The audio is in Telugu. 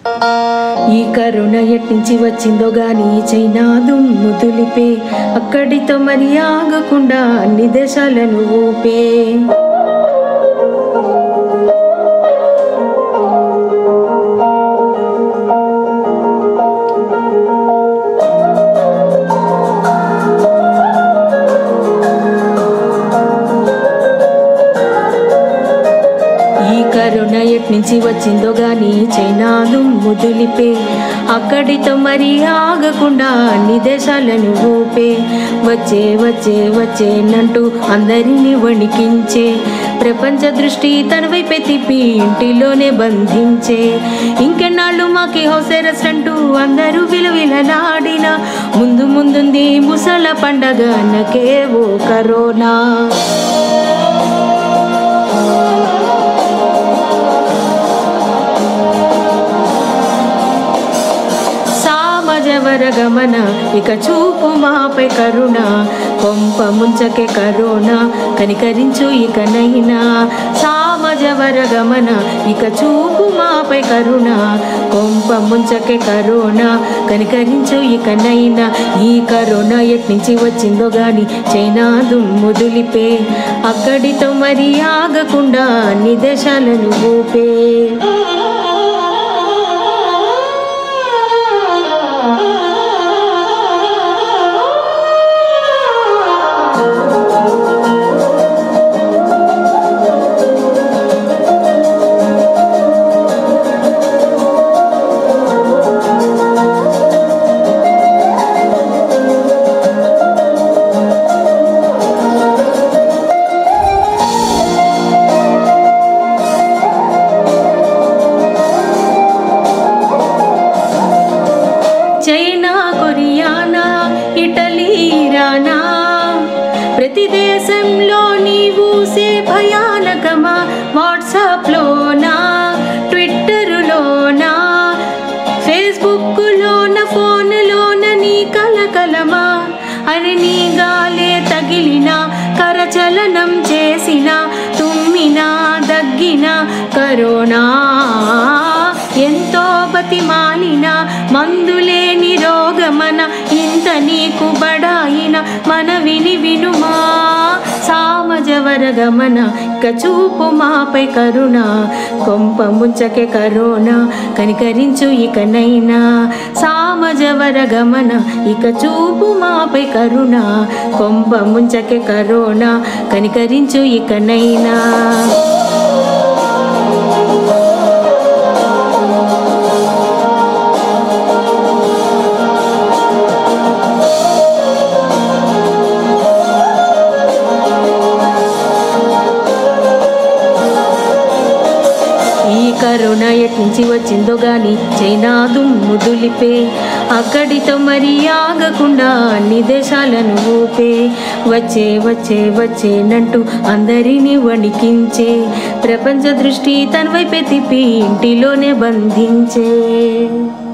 ఈ కరుణ ఎట్నుంచి వచ్చిందో గాని చైనా దుమ్ము దులిపే అక్కడితో మరి ఆగకుండా అన్ని దేశాలను ఊపే ఈ కరుణ ఎట్నుంచి వచ్చిందో గాని చైనా దుమ్ము దులిపే అక్కడితో మరి ఆగకుండా అన్ని దేశాలను ఊపే వచ్చే వచ్చే వచ్చేనంటూ అందరిని వణికించే ప్రపంచ దృష్టి తన వైపే తిప్పి ఇంటిలోనే బంధించే ఇంకెన్నాళ్ళు మాకి హౌసెరస్ అంటూ అందరూ విలువిలలాడిన ముందు ముందుంది ముసల పండగ నకే ఓ కరోనా సామజవర గమన ఇక చూపు మాపై కరుణ కొంప ముంచకే కరోన కనికరించు ఇకనైనా సామజవర గమన ఇక చూపు మాపై కరుణ కొంప ముంచకే కరోన కనికరించు ఇకనైనా ఈ కరోనా ఎట్నుంచి వచ్చిందో గాని చైనా దుమ్ము దులిపే అక్కడితో మరి ఆగకుండా అన్ని దేశాలను ఊపే చైనా కొరియానా ఇటలీ ఇరానా ప్రతి దేశంలో నీవు సే భయానకమా వాట్సాప్లోనా ట్విట్టరులోనా ఫేస్బుక్లోన ఫోన్లోన నీ కలకలమా అని నీ గాలే తగిలిన కరచలనం చేసిన తుమ్మిన దగ్గిన కరోనా ఎంతో బతిమాలిన మందులేని రోగమన ఇంత నీకు బడాయిన మన విని వినుమా సామజవర గమన ఇక చూపు మాపై కరుణ కొంప ముంచకే కరోన కనికరించు ఇకనైనా సామజవర గమన ఇక చూపు మాపై కరుణ కొంప ముంచకే కరోన కనికరించు ఇకనైనా ఈ కరోనా ఎట్నుంచి వచ్చిందో గాని చైనా దుమ్ము దులిపే అక్కడితో మరి ఆగకుండా అన్ని దేశాలను ఊపే వచ్చే వచ్చే వచ్చేనంటూ అందరినీ వణికించే ప్రపంచ దృష్టి తన వైపే తిప్పి ఇంటిలోనే బంధించే